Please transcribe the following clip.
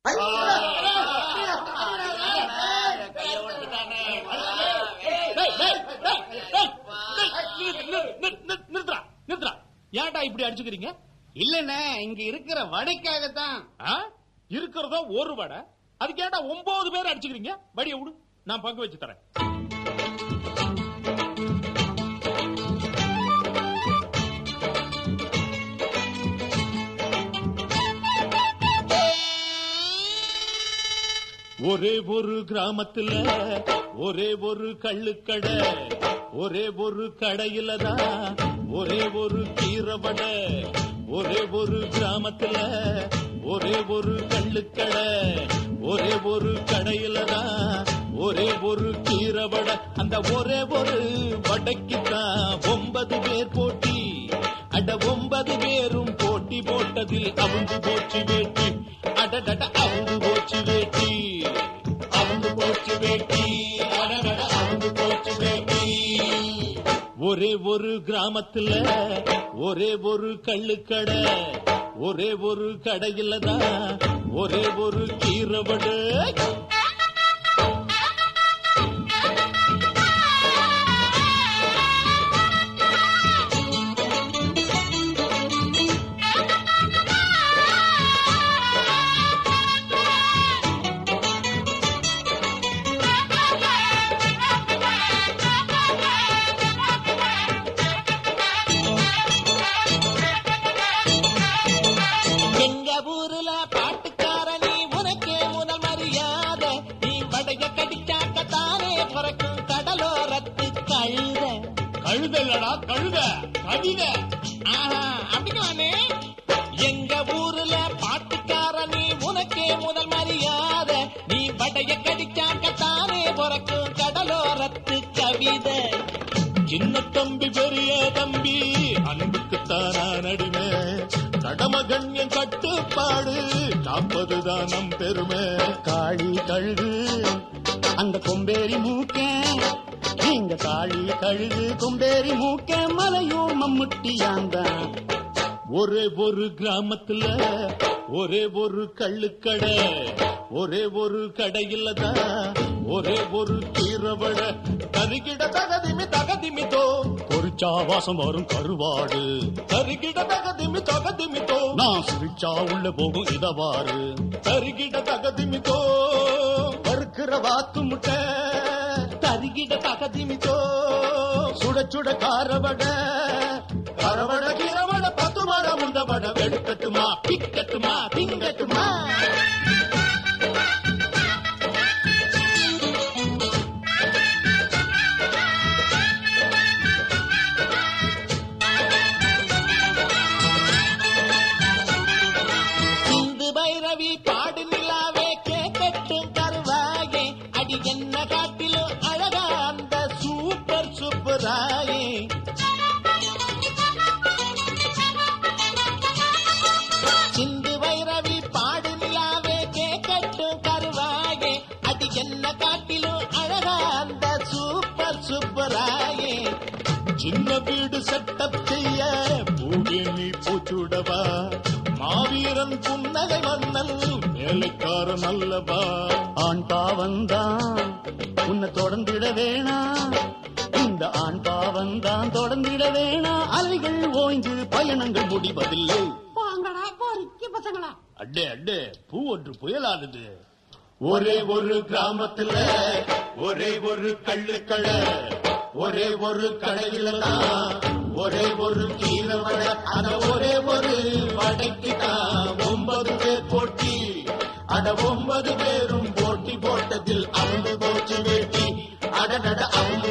நிறுத்துறா நிறுத்துறா ஏன்டா இப்படி அடிச்சுக்கிறீங்க இல்லண்ணே இங்க இருக்கிற வடைக்காகத்தான் ஆ? இருக்கிறதோ ஒரு வடை அதுக்கு ஏன்டா ஒன்பது பேர் அடிச்சுக்கிறீங்க வடிய விடு நான் பங்கு வச்சு தரேன் ஒரே ஒரு கிராமத்துல ஒரே ஒரு கள்ளுக்கடை ஒரே ஒரு கடையில தான் ஒரே ஒரு கீரை வடை ஒரே ஒரு கிராமத்துல ஒரே ஒரு கள்ளுக்கடை ஒரே ஒரு கடையில தான் ஒரே ஒரு கீரை வடை அந்த ஒரே ஒரு வடைக்கு தான் ஒன்பது பேர் போட்டி அட ஒன்பது பேரும் போட்டி போட்டதில் அவுந்து போச்சு வேட்டி அடடட அவுந்து போச்சு வேட்டி அவுந்து போச்சு வேட்டி அடடட அவுந்து போச்சு வேட்டி ஒரே ஒரு கிராமத்துல ஒரே ஒரு கள்ளுக்கடை ஒரே ஒரு கடையில தான் ஒரே ஒரு கீரவடு எங்க ஊர்ல பாட்டுக்காரனி உனக்கே முதல் மரியாதை நீ வடைய கடிச்சாக்கத்தானே பிறக்கும் கடலோரத்து கழுத கழுதல்லடா கழுத கவிதை ஆஹா அப்படிங்கானே எங்க ஊர்ல பாட்டுக்காரனி உனக்கே முதல் மரியாதை நீ வடைய கடிச்சாக்கத்தானே பிறக்கும் கடலோரத்து கவிதை சின்ன தம்பி பெரிய தம்பி அன்புக்குத்தான் நான் அடிமை கடமகண்யம் கட்டுப்பாடு காப்பதுதான் நம் பெருமை காளி கழுகு அந்த கொம்பேரி மூக்க நீங்க காளி கழுகு கொம்பேரி மூக்க மலையூர் மம்முட்டியாந்தான் ஒரே ஒரு கிராமத்துல ஒரே ஒரு கள்ளுக்கடை ஒரே ஒரு கடையில தான் ஒரே ஒரு கீரவட கருகிட தகதிமி தகதிமி தோ பொறிச்சா வாசம் வரும் கருவாடு கருகிட தகதிமி தகதிமி தோ நான் சிரிச்சா உள்ள போகும் இதவாறு கருகிட தகதிமி தோ வறுக்கிற வாத்து முட்டை கருகிட தகதிமி தோ சுட சுட காரவட கரவட கீரவட பத்து வட முந்தவட வெடுக்கட்டுமா பிக்கட்டுமா திங்கட்டுமா சிந்து பைரவி பாடு நிலாவே கேட்கட்டும் கருவாயே அடி என்ன காட்டிலும் அழகா அந்த சூப்பர் சூப்பராயே சிந்து பைரவி பாடு நிலாவே கேட்கட்டும் கருவாயே அடி என்ன காட்டிலும் அழகா அந்த சூப்பர் சூப்பராயே சின்ன வீடு செட்டப் செய்ய பூவே நீ பூச்சுடவா மாவீரன் புன்னகை மன்னன் வேலைக்காரன் அல்லவா ஆண் பாவந்தான் உன்னை தொடர்ந்திட வேணாம் இந்த ஆண் பாவந்தான் தொடர்ந்திட வேணாம் அலைகள் ஓய்ந்து பயணங்கள் முடிவதில்லை அடே அடே பூ ஒன்று புயலானது ஒரே ஒரு கிராமத்துல ஒரே ஒரு கள்ளுக்கடை ஒரே ஒரு கடையில தான் ஒரே ஒரு கீரை வடை அத ஒரே ஒரு வடைக்கு தான் ஒன்பது பேர் போட்டி அட ஒன்பது பேரும் போட்டி போட்டதில் அவங்க போச்சு வேட்டி அடடட அவங்க